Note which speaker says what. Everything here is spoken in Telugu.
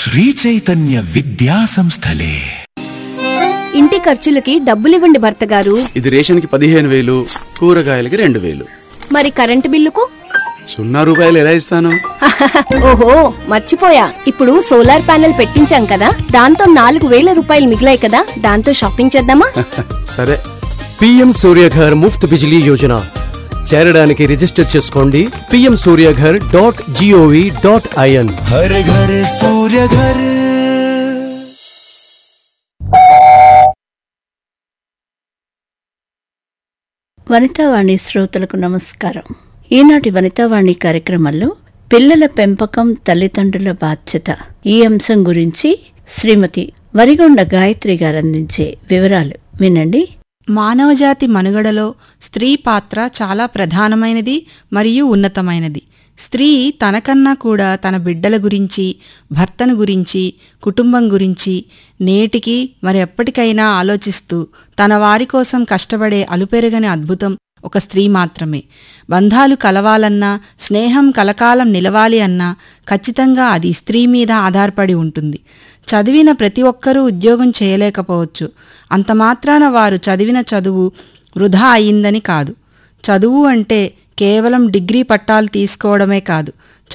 Speaker 1: శ్రీ చైతన్య విద్యా సంస్థలే
Speaker 2: ఇంటి ఖర్చులకి డబ్బులివ్వండి భర్త గారు
Speaker 3: ఇది రేషన్కి పదిహేను వేలు కూరగాయలకి రెండు వేలు
Speaker 2: మరి కరెంటు బిల్లుకు
Speaker 3: సున్నా రూపాయలు ఎలా ఇస్తాను
Speaker 2: ఓహో మర్చిపోయా ఇప్పుడు సోలార్ ప్యానెల్ పెట్టించాం కదా దాంతో నాలుగు వేల రూపాయలు మిగిలాయి కదా దాంతో షాపింగ్ చేద్దామా
Speaker 3: సరే
Speaker 4: పిఎం సూర్యఘర్ ముఫ్త్ బిజిలీ యోజన చేరడానికి రిజిస్టర్ చేసుకోండి PM Suryaghar dot GOV dot IN
Speaker 1: హర ఘర సూర్య ఘర
Speaker 5: వనితావాణి శ్రోతలకు నమస్కారం ఈనాటి వనితావాణి కార్యక్రమంలో పిల్లల పెంపకం తల్లిదండ్రుల బాధ్యత ఈ అంశం గురించి శ్రీమతి వరిగొండ గాయత్రి గారు అందించే వివరాలు వినండి
Speaker 6: మానవజాతి మనుగడలో స్త్రీ పాత్ర చాలా ప్రధానమైనది మరియు ఉన్నతమైనది స్త్రీ తనకన్నా కూడా తన బిడ్డల గురించి భర్తను గురించి కుటుంబం గురించి నేటికి మరి ఎప్పటికైనా ఆలోచిస్తూ తన వారి కోసం కష్టపడే అలుపెరగని అద్భుతం ఒక స్త్రీ మాత్రమే బంధాలు కలవాలన్నా స్నేహం కలకాలం నిలవాలి అన్నా ఖచ్చితంగా అది స్త్రీ మీద ఆధారపడి ఉంటుంది చదివిన ప్రతి ఒక్కరూ ఉద్యోగం చేయలేకపోవచ్చు అంత మాత్రాన వారు చదివిన చదువు వృధా అయిందని కాదు చదువు అంటే కేవలం డిగ్రీ పట్టాలు తీసుకోవడమే కాదు